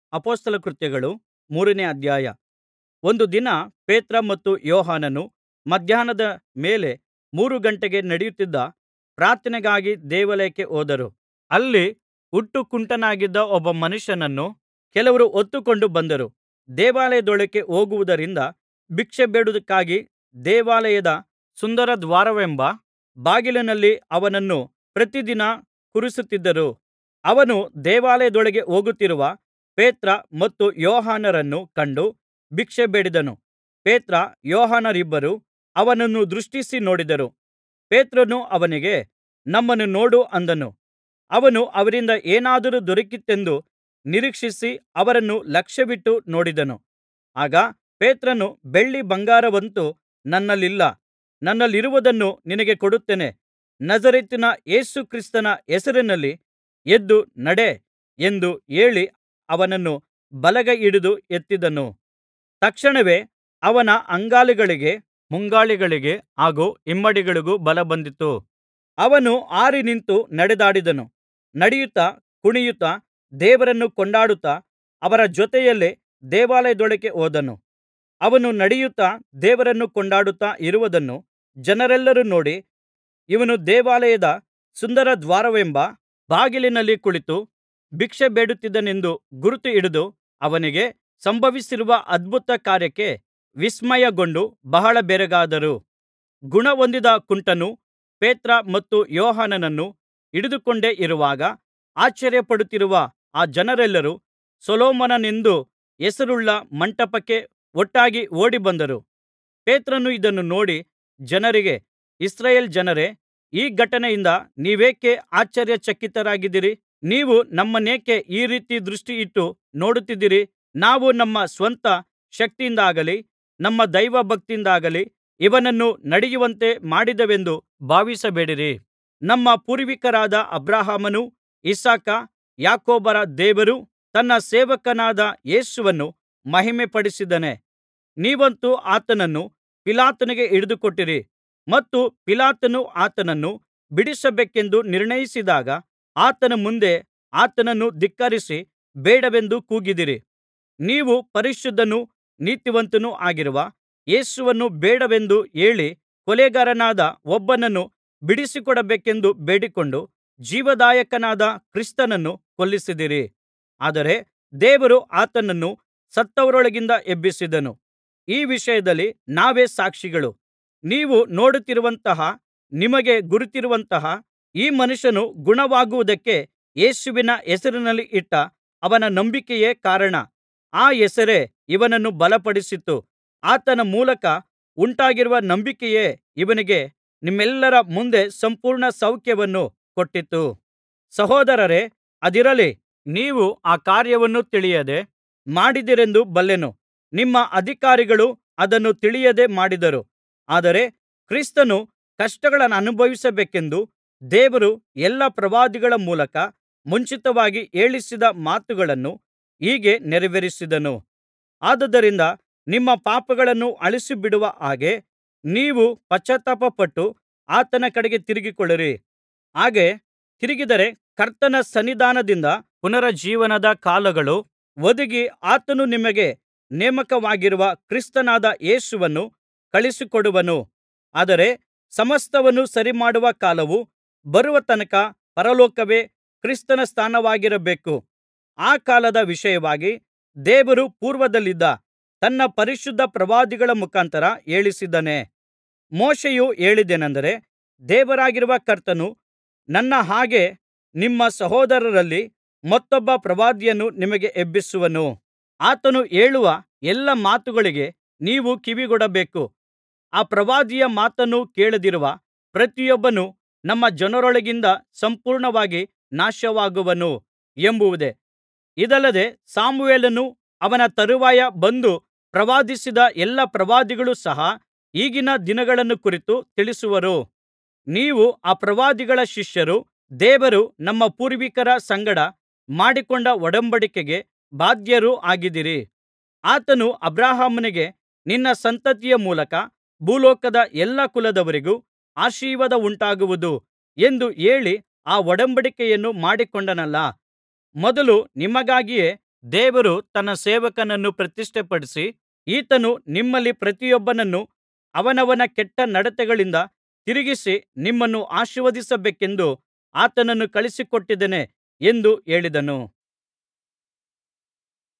ಅಪೊಸ್ತಲ ಕೃತ್ಯಗಳು ಮೂರನೇ ಅಧ್ಯಾಯ ಒಂದು ದಿನ ಪೇತ್ರ ಮತ್ತು ಯೋಹಾನನು ಮಧ್ಯಾಹ್ನದ ಮೇಲೆ ಮೂರು ಗಂಟೆಗೆ ನಡೆಯುತ್ತಿದ್ದ ಪ್ರಾರ್ಥನೆಗಾಗಿ ದೇವಾಲಯಕ್ಕೆ ಹೋದರು ಅಲ್ಲಿ ಹುಟ್ಟು ಕುಂಟನಾಗಿದ್ದ ಒಬ್ಬ ಮನುಷ್ಯನನ್ನು ಕೆಲವರು ಹೊತ್ತುಕೊಂಡು ಬಂದರು ದೇವಾಲಯದೊಳಕ್ಕೆ ಹೋಗುವುದರಿಂದ ಭಿಕ್ಷೆಬೇಡುವುದಕ್ಕಾಗಿ ದೇವಾಲಯದ ಸುಂದರ ದ್ವಾರವೆಂಬ ಬಾಗಿಲಿನಲ್ಲಿ ಅವನನ್ನು ಪ್ರತಿದಿನ ಕೂರಿಸುತ್ತಿದ್ದರು ಅವನು ದೇವಾಲಯದೊಳಗೆ ಹೋಗುತ್ತಿರುವ ಪೇತ್ರ ಮತ್ತು ಯೋಹಾನರನ್ನು ಕಂಡು ಭಿಕ್ಷೆ ಬೇಡಿದನು ಪೇತ್ರ ಯೋಹಾನರಿಬ್ಬರೂ ಅವನನ್ನು ದೃಷ್ಟಿಸಿ ನೋಡಿದರು ಪೇತ್ರನು ಅವನಿಗೆ ನಮ್ಮನ್ನು ನೋಡು ಅಂದನು ಅವನು ಅವರಿಂದ ಏನಾದರೂ ದೊರಕೀತೆಂದು ನಿರೀಕ್ಷಿಸಿ ಅವರನ್ನು ಲಕ್ಷ್ಯವಿಟ್ಟು ನೋಡಿದನು ಆಗ ಪೇತ್ರನು ಬೆಳ್ಳಿ ಬಂಗಾರವಂತೂ ನನ್ನಲ್ಲಿಲ್ಲ ನನ್ನಲ್ಲಿರುವುದನ್ನು ನಿನಗೆ ಕೊಡುತ್ತೇನೆ ನಜರೇತಿನ ಯೇಸು ಕ್ರಿಸ್ತನ ಹೆಸರಿನಲ್ಲಿ ಎದ್ದು ನಡೆ ಎಂದು ಹೇಳಿ ಅವನನ್ನು ಬಲಗೈ ಹಿಡಿದು ಎತ್ತಿದನು ತಕ್ಷಣವೇ ಅವನ ಅಂಗಾಲುಗಳಿಗೆ ಮುಂಗಾಲುಗಳಿಗೆ ಹಾಗೂ ಹಿಮ್ಮಡಿಗಳಿಗೂ ಬಲ ಬಂದಿತು ಅವನು ಹಾರಿ ನಿಂತು ನಡೆದಾಡಿದನು ನಡೆಯುತ್ತಾ ಕುಣಿಯುತ್ತಾ ದೇವರನ್ನು ಕೊಂಡಾಡುತ್ತಾ ಅವರ ಜೊತೆಯಲ್ಲೇ ದೇವಾಲಯದೊಳಕ್ಕೆ ಹೋದನು ಅವನು ನಡೆಯುತ್ತಾ ದೇವರನ್ನು ಕೊಂಡಾಡುತ್ತಾ ಇರುವುದನ್ನು ಜನರೆಲ್ಲರೂ ನೋಡಿ ಇವನು ದೇವಾಲಯದ ಸುಂದರ ದ್ವಾರವೆಂಬ ಬಾಗಿಲಿನಲ್ಲಿ ಕುಳಿತು ಭಿಕ್ಷೆ ಬೇಡುತ್ತಿದ್ದಾನೆಂದು ಗುರುತು ಹಿಡಿದು ಅವನಿಗೆ ಸಂಭವಿಸಿರುವ ಅದ್ಭುತ ಕಾರ್ಯಕ್ಕೆ ವಿಸ್ಮಯಗೊಂಡು ಬಹಳ ಬೆರಗಾದರು ಗುಣಹೊಂದಿದ ಕುಂಟನು ಪೇತ್ರ ಮತ್ತು ಯೋಹಾನನನ್ನು ಹಿಡಿದುಕೊಂಡೇ ಇರುವಾಗ ಆಶ್ಚರ್ಯಪಡುತ್ತಿರುವ ಆ ಜನರೆಲ್ಲರೂ ಸೊಲೊಮೋನನೆಂದು ಹೆಸರುಳ್ಳ ಮಂಟಪಕ್ಕೆ ಒಟ್ಟಾಗಿ ಓಡಿಬಂದರು ಪೇತ್ರನು ಇದನ್ನು ನೋಡಿ ಜನರಿಗೆ ಇಸ್ರಾಯೇಲ್ ಜನರೇ ಈ ಘಟನೆಯಿಂದ ನೀವೇಕೆ ಆಶ್ಚರ್ಯಚಕಿತರಾಗಿದ್ದೀರಿ ನೀವು ನಮ್ಮನ್ನೇಕೆ ಈ ರೀತಿ ದೃಷ್ಟಿಯಿಟ್ಟು ನೋಡುತ್ತಿದ್ದೀರಿ ನಾವು ನಮ್ಮ ಸ್ವಂತ ಶಕ್ತಿಯಿಂದಾಗಲಿ ನಮ್ಮ ದೈವಭಕ್ತಿಯಿಂದಾಗಲಿ ಇವನನ್ನು ನಡೆಯುವಂತೆ ಮಾಡಿದೆವೆಂದು ಭಾವಿಸಬೇಡಿರಿ ನಮ್ಮ ಪೂರ್ವಿಕರಾದ ಅಬ್ರಹಾಮನು ಇಸಾಕ ಯಾಕೋಬರ ದೇವರು ತನ್ನ ಸೇವಕನಾದ ಯೇಸುವನ್ನು ಮಹಿಮೆಪಡಿಸಿದ್ದಾನೆ ನೀವಂತೂ ಆತನನ್ನು ಪಿಲಾತನಿಗೆ ಹಿಡಿದುಕೊಟ್ಟಿರಿ ಮತ್ತು ಪಿಲಾತನು ಆತನನ್ನು ಬಿಡಿಸಬೇಕೆಂದು ನಿರ್ಣಯಿಸಿದಾಗ ಆತನ ಮುಂದೆ ಆತನನ್ನು ಧಿಕ್ಕರಿಸಿ ಬೇಡವೆಂದು ಕೂಗಿದಿರಿ ನೀವು ಪರಿಶುದ್ಧನೂ ನೀತಿವಂತನೂ ಆಗಿರುವ ಯೇಸುವನ್ನು ಬೇಡವೆಂದು ಹೇಳಿ ಕೊಲೆಗಾರನಾದ ಒಬ್ಬನನ್ನು ಬಿಡಿಸಿಕೊಡಬೇಕೆಂದು ಬೇಡಿಕೊಂಡು ಜೀವದಾಯಕನಾದ ಕ್ರಿಸ್ತನನ್ನು ಕೊಲ್ಲಿಸಿದಿರಿ ಆದರೆ ದೇವರು ಆತನನ್ನು ಸತ್ತವರೊಳಗಿಂದ ಎಬ್ಬಿಸಿದನು ಈ ವಿಷಯದಲ್ಲಿ ನಾವೇ ಸಾಕ್ಷಿಗಳು ನೀವು ನೋಡುತ್ತಿರುವಂತಹ ನಿಮಗೆ ಗುರುತಿರುವಂತಹ ಈ ಮನುಷ್ಯನು ಗುಣವಾಗುವುದಕ್ಕೆ ಯೇಸುವಿನ ಹೆಸರಿನಲ್ಲಿ ಇಟ್ಟ ಅವನ ನಂಬಿಕೆಯೇ ಕಾರಣ ಆ ಹೆಸರೇ ಇವನನ್ನು ಬಲಪಡಿಸಿತು ಆತನ ಮೂಲಕ ಉಂಟಾಗಿರುವ ನಂಬಿಕೆಯೇ ಇವನಿಗೆ ನಿಮ್ಮೆಲ್ಲರ ಮುಂದೆ ಸಂಪೂರ್ಣ ಸೌಖ್ಯವನ್ನು ಕೊಟ್ಟಿತು ಸಹೋದರರೇ ಅದಿರಲಿ ನೀವು ಆ ಕಾರ್ಯವನ್ನು ತಿಳಿಯದೆ ಮಾಡಿದಿರೆಂದು ಬಲ್ಲೆನು ನಿಮ್ಮ ಅಧಿಕಾರಿಗಳು ಅದನ್ನು ತಿಳಿಯದೆ ಮಾಡಿದರು ಆದರೆ ಕ್ರಿಸ್ತನು ಕಷ್ಟಗಳನ್ನನುಭವಿಸಬೇಕೆಂದು ದೇವರು ಎಲ್ಲಾ ಪ್ರವಾದಿಗಳ ಮೂಲಕ ಮುಂಚಿತವಾಗಿ ಹೇಳಿಸಿದ ಮಾತುಗಳನ್ನು ಹೀಗೆ ನೆರವೇರಿಸಿದನು ಆದುದರಿಂದ ನಿಮ್ಮ ಪಾಪಗಳನ್ನು ಅಳಿಸಿಬಿಡುವ ಹಾಗೆ ನೀವು ಪಶ್ಚಾತ್ತಾಪಪಟ್ಟು ಆತನ ಕಡೆಗೆ ತಿರುಗಿಕೊಳ್ಳಿರಿ ಹಾಗೆ ತಿರುಗಿದರೆ ಕರ್ತನ ಸನ್ನಿಧಾನದಿಂದ ಪುನರುಜ್ಜೀವನದ ಕಾಲಗಳು ಒದಗಿ ಆತನು ನಿಮಗೆ ನೇಮಕವಾಗಿರುವ ಕ್ರಿಸ್ತನಾದ ಯೇಸುವನ್ನು ಕಳುಹಿಸಿಕೊಡುವನು ಆದರೆ ಸಮಸ್ತವನ್ನು ಸರಿಮಾಡುವ ಕಾಲವು ಬರುವ ತನಕ ಪರಲೋಕವೇ ಕ್ರಿಸ್ತನ ಸ್ಥಾನವಾಗಿರಬೇಕು ಆ ಕಾಲದ ವಿಷಯವಾಗಿ ದೇವರು ಪೂರ್ವದಲ್ಲಿದ್ದ ತನ್ನ ಪರಿಶುದ್ಧ ಪ್ರವಾದಿಗಳ ಮುಖಾಂತರ ಹೇಳಿಸಿದ್ದಾನೆ ಮೋಶೆಯು ಹೇಳಿದ್ದೇನೆಂದರೆ ದೇವರಾಗಿರುವ ಕರ್ತನು ನನ್ನ ಹಾಗೆ ನಿಮ್ಮ ಸಹೋದರರಲ್ಲಿ ಮತ್ತೊಬ್ಬ ಪ್ರವಾದಿಯನ್ನು ನಿಮಗೆ ಎಬ್ಬಿಸುವನು ಆತನು ಹೇಳುವ ಎಲ್ಲಾ ಮಾತುಗಳಿಗೆ ನೀವು ಕಿವಿಗೊಡಬೇಕು ಆ ಪ್ರವಾದಿಯ ಮಾತನ್ನು ಕೇಳದಿರುವ ಪ್ರತಿಯೊಬ್ಬನು ನಮ್ಮ ಜನರೊಳಗಿಂದ ಸಂಪೂರ್ಣವಾಗಿ ನಾಶವಾಗುವನು ಎಂಬುದೇ ಇದಲ್ಲದೆ ಸಮುವೇಲನು ಅವನ ತರುವಾಯ ಬಂದು ಪ್ರವಾದಿಸಿದ ಎಲ್ಲಾ ಪ್ರವಾದಿಗಳೂ ಸಹ ಈಗಿನ ದಿನಗಳನ್ನು ಕುರಿತು ತಿಳಿಸುವರು ನೀವು ಆ ಪ್ರವಾದಿಗಳ ಶಿಷ್ಯರು ದೇವರು ನಮ್ಮ ಪೂರ್ವಿಕರ ಸಂಗಡ ಮಾಡಿಕೊಂಡ ಒಡಂಬಡಿಕೆಗೆ ಬಾಧ್ಯರೂ ಆಗಿದ್ದೀರಿ ಆತನು ಅಬ್ರಹಾಮನಿಗೆ ನಿನ್ನ ಸಂತತಿಯ ಮೂಲಕ ಭೂಲೋಕದ ಎಲ್ಲಾ ಕುಲದವರಿಗೂ ಆಶೀರ್ವಾದವುಂಟಾಗುವುದು ಎಂದು ಹೇಳಿ ಆ ಒಡಂಬಡಿಕೆಯನ್ನು ಮಾಡಿಕೊಂಡನಲ್ಲಾ ಮೊದಲು ನಿಮಗಾಗಿಯೇ ದೇವರು ತನ್ನ ಸೇವಕನನ್ನು ಪ್ರತಿಷ್ಠೆಪಡಿಸಿ ಈತನು ನಿಮ್ಮಲ್ಲಿ ಪ್ರತಿಯೊಬ್ಬನನ್ನು ಅವನವನ ಕೆಟ್ಟ ನಡತೆಗಳಿಂದ ತಿರುಗಿಸಿ ನಿಮ್ಮನ್ನು ಆಶೀರ್ವದಿಸಬೇಕೆಂದು ಆತನನ್ನು ಕಳುಹಿಸಿಕೊಟ್ಟಿದ್ದಾನೆ ಎಂದು ಹೇಳಿದನು